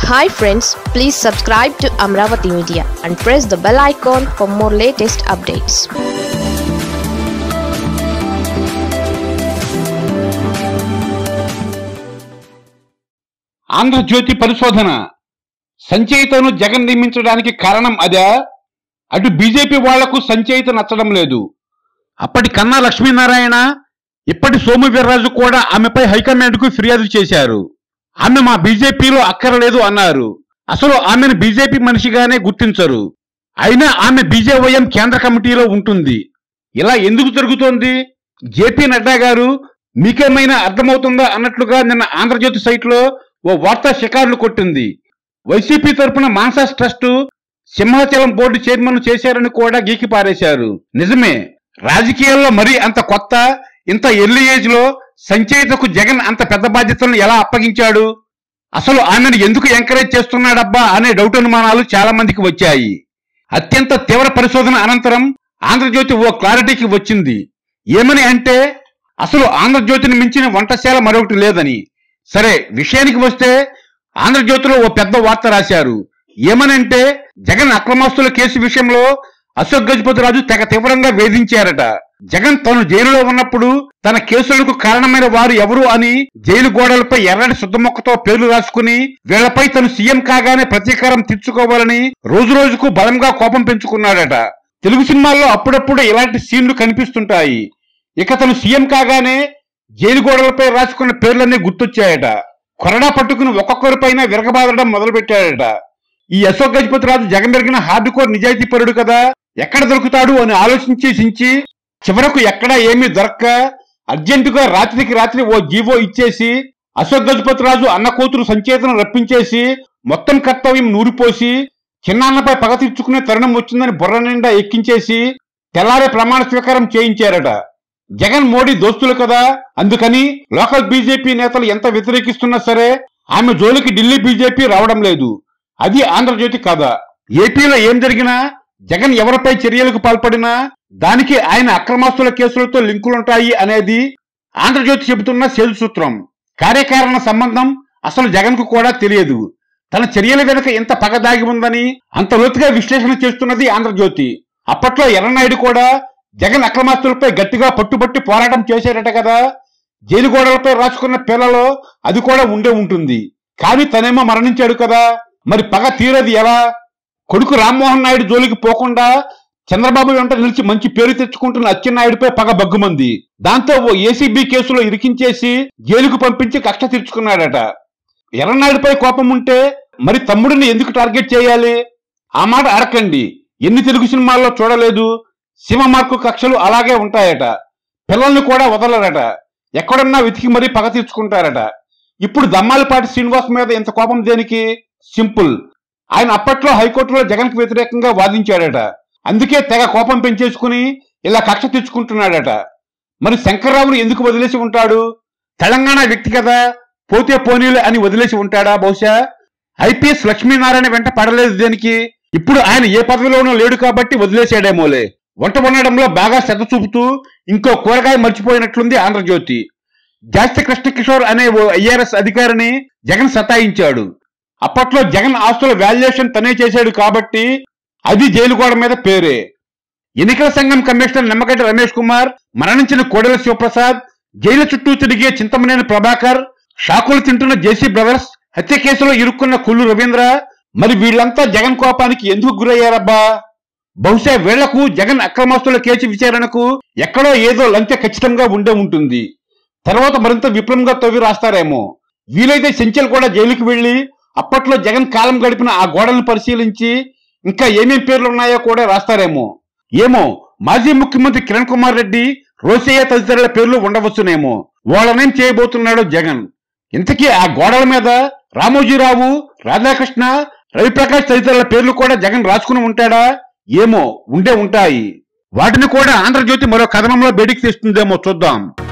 hi friends please subscribe to Amaravati media and press the bell icon for more latest updates Andhrajyothy పరిశోధన సంచయితను జగన్ నియమించడానికి కారణం అదే అటు బీజేపీ వాళ్లకు సంచయిత నచ్చడం లేదు అప్పటి కన్నా లక్ష్మీనారాయణ ఇప్పటి సోము వీర్రాజు కూడా ఆమెపై హైకమాండ్కు ఫిర్యాదు చేశారు ఆమె మా బీజేపీలో అక్కరలేదు అన్నారు అసలు ఆమెను బీజేపీ మనిషిగానే గుర్తించరు అయినా ఆమె బీజేవైఎం కేంద్ర కమిటీలో ఉంటుంది ఇలా ఎందుకు జరుగుతోంది జేపీ నడ్డా గారు మీకేమైనా అర్థమవుతుందా అన్నట్లుగా నిన్న ఆంధ్రజ్యోతి సైట్లో ఓ వార్తా షికారులు కొట్టింది వైసీపీ తరపున MANSAS trust Simhachalam board chairman చేశారని కూడా గీకి పారేశారు నిజమే రాజకీయాల్లో మరీ అంత కొత్త ఇంత ఎర్లీ ఏజ్ లో సంచయితకు జగన్ అంత పెద్ద బాధ్యతలను ఎలా అప్పగించాడు అసలు ఆమెను ఎందుకు ఎంకరేజ్ చేస్తున్నాడబ్బా అనే డౌట్ అనుమానాలు చాలా మందికి వచ్చాయి అత్యంత తీవ్ర పరిశోధన అనంతరం ఆంధ్రజ్యోతి ఓ క్లారిటీకి వచ్చింది ఏమని అంటే అసలు ఆంధ్రజ్యోతిని మించిన వంటశాల మరొకటి లేదని సరే విషయానికి వస్తే ఆంధ్రజ్యోతిలో ఓ పెద్ద వార్త రాశారు ఏమనంటే జగన్ అక్రమాస్తుల కేసు విషయంలో అశోక్ గజపతిరాజు తెగ తీవ్రంగా వేధించారట జగన్ తను జైలులో ఉన్నప్పుడు తన కేసులకు కారణమైన వారు ఎవరు అని జైలు గోడలపై ఎర్రటి శుద్ధమొక్కతో పేర్లు రాసుకుని వీళ్లపై తను సీఎం కాగానే ప్రతీకారం తీర్చుకోవాలని రోజు రోజుకు బలంగా కోపం పెంచుకున్నాడట తెలుగు సినిమాల్లో అప్పుడప్పుడు ఇలాంటి సీన్లు కనిపిస్తుంటాయి ఇక తను సీఎం కాగానే జైలు గోడలపై రాసుకున్న పేర్లన్నీ గుర్తొచ్చాయట కొరడా పట్టుకుని ఒక్కొక్కరిపైన విరగబాదడం మొదలుపెట్టాడట ఈ అశోక్ గజపతిరాజు జగన్ పెరిగిన హార్డ్ కోర్ నిజాయితీ పరుడు కదా ఎక్కడ దొరుకుతాడు అని ఆలోచించి సించి చివరకు ఎక్కడా ఏమీ దొరక్క అర్జెంటుగా రాత్రికి రాత్రి ఓ జీవో ఇచ్చేసి అశోక్ గజపతిరాజు అన్న కూతురు సంచేతను రప్పించేసి మొత్తం కర్తవ్యం నూరిపోసి చిన్నాన్నపై పగ తీర్చుకునే తరుణం వచ్చిందని బుర్ర నిండా ఎక్కించేసి తెల్లారే ప్రమాణ స్వీకారం చేయించారట జగన్ మోడీ దోస్తులు కదా అందుకని లోకల్ బీజేపీ నేతలు ఎంత వ్యతిరేకిస్తున్నా సరే ఆమె జోలికి ఢిల్లీ బీజేపీ రావడం లేదు అది ఆంధ్రజ్యోతి కథ ఏపీలో ఏం జరిగినా జగన్ ఎవరిపై చర్యలకు పాల్పడినా దానికి ఆయన అక్రమాస్తుల కేసులతో లింకులుంటాయి అనేది ఆంధ్రజ్యోతి చెబుతున్న సేదు సూత్రం కార్యకారణ సంబంధం అసలు జగన్ కు కూడా తెలియదు తన చర్యల వెనుక ఎంత పగ దాగి ఉందని అంత లోతుగా విశ్లేషణ చేస్తున్నది ఆంధ్రజ్యోతి అప్పట్లో ఎర్రనాయుడు కూడా జగన్ అక్రమాస్తులపై గట్టిగా పట్టుబట్టి పోరాటం చేశారట కదా జైలు గోడలపై రాసుకున్న పిల్లలో అది కూడా ఉండే ఉంటుంది కానీ తనేమో మరణించాడు కదా మరి పగ తీరది ఎలా కొడుకు రామ్మోహన్ నాయుడు జోలికి పోకుండా చంద్రబాబు వెంట నిలిచి మంచి పేరు తెచ్చుకుంటున్న అచ్చెన్నాయుడిపై పగ బగ్గుమంది దాంతో ఓ ఏసీబీ కేసులో ఇరికించేసి జైలుకు పంపించి కక్ష తీర్చుకున్నాడట ఎర్రనాయుడిపై కోపం ఉంటే మరి తమ్ముడిని ఎందుకు టార్గెట్ చేయాలి ఆ మాట అడకండి ఎన్ని తెలుగు సినిమాల్లో చూడలేదు శివమార్కు కక్షలు అలాగే ఉంటాయట పిల్లల్ని కూడా వదలరట ఎక్కడన్నా వెతికి మరీ పగ తీర్చుకుంటారట ఇప్పుడు దమ్మాలపాటి శ్రీనివాస్ మీద ఇంత కోపం దేనికి సింపుల్ ఆయన అప్పట్లో హైకోర్టులో జగన్కు వ్యతిరేకంగా వాదించాడట అందుకే తెగ కోపం పెంచేసుకుని ఇలా కక్ష తెచ్చుకుంటున్నాడట మరి శంకర్రావును ఎందుకు వదిలేసి ఉంటాడు తెలంగాణ వ్యక్తి కదా పోతే పోనీలే అని వదిలేసి ఉంటాడా బహుశా ఐపీఎస్ లక్ష్మీనారాయణ వెంట పడలేదు దేనికి ఇప్పుడు ఆయన ఏ పదవిలోనూ లేడు కాబట్టి వదిలేశాడేమోలే వంట వండడంలో బాగా శ్రద్ధ చూపుతూ ఇంకో కూరగాయ మర్చిపోయినట్లుంది ఆంధ్రజ్యోతి జాస్తి కృష్ణకిషోర్ అనే ఓ ఐఆర్ఎస్ అధికారిని జగన్ సతాయించాడు అప్పట్లో జగన్ ఆస్తుల వాల్యుయేషన్ తనే చేశాడు కాబట్టి అది జైలు గోడ మీద పేరే ఎన్నికల సంఘం కమిషనర్ నిమ్మగడ్డ రమేష్ కుమార్ మరణించిన కోడెల శివప్రసాద్ జైలు చుట్టూ తిరిగే చింతమనేని ప్రభాకర్ షాకులు తింటున్న జేసీ బ్రదర్స్ హత్య కేసులో ఇరుక్కున్న కుల్లు రవీంద్ర మరి వీళ్ళంతా జగన్ కోపానికి ఎందుకు గురయ్యారబ్బా బహుశా వీళ్లకు జగన్ అక్రమాస్తుల కేసు విచారణకు ఎక్కడో ఏదో లంకె ఖచ్చితంగా ఉండే ఉంటుంది తర్వాత మరింత విపులంగా తవ్వి రాస్తారేమో వీలైతే సెంచల్ కూడా జైలుకి వెళ్లి అప్పట్లో జగన్ కాలం గడిపిన ఆ గోడలను పరిశీలించి ఇంకా ఏమేం పేర్లు ఉన్నాయో కూడా రాస్తారేమో ఏమో మాజీ ముఖ్యమంత్రి కిరణ్ కుమార్ రెడ్డి రోసయ్య తదితరుల పేర్లు ఉండవచ్చునేమో వాళ్ళనేం చేయబోతున్నాడో జగన్ ఇంతకీ ఆ గోడల మీద రామోజీరావు రాధాకృష్ణ రవిప్రకాష్ తదితరుల పేర్లు కూడా జగన్ రాసుకుని ఉంటాడా ఏమో ఉండే ఉంటాయి వాటిని కూడా ఆంధ్రజ్యోతి మరో కథనంలో బయటికి తెస్తుందేమో చూద్దాం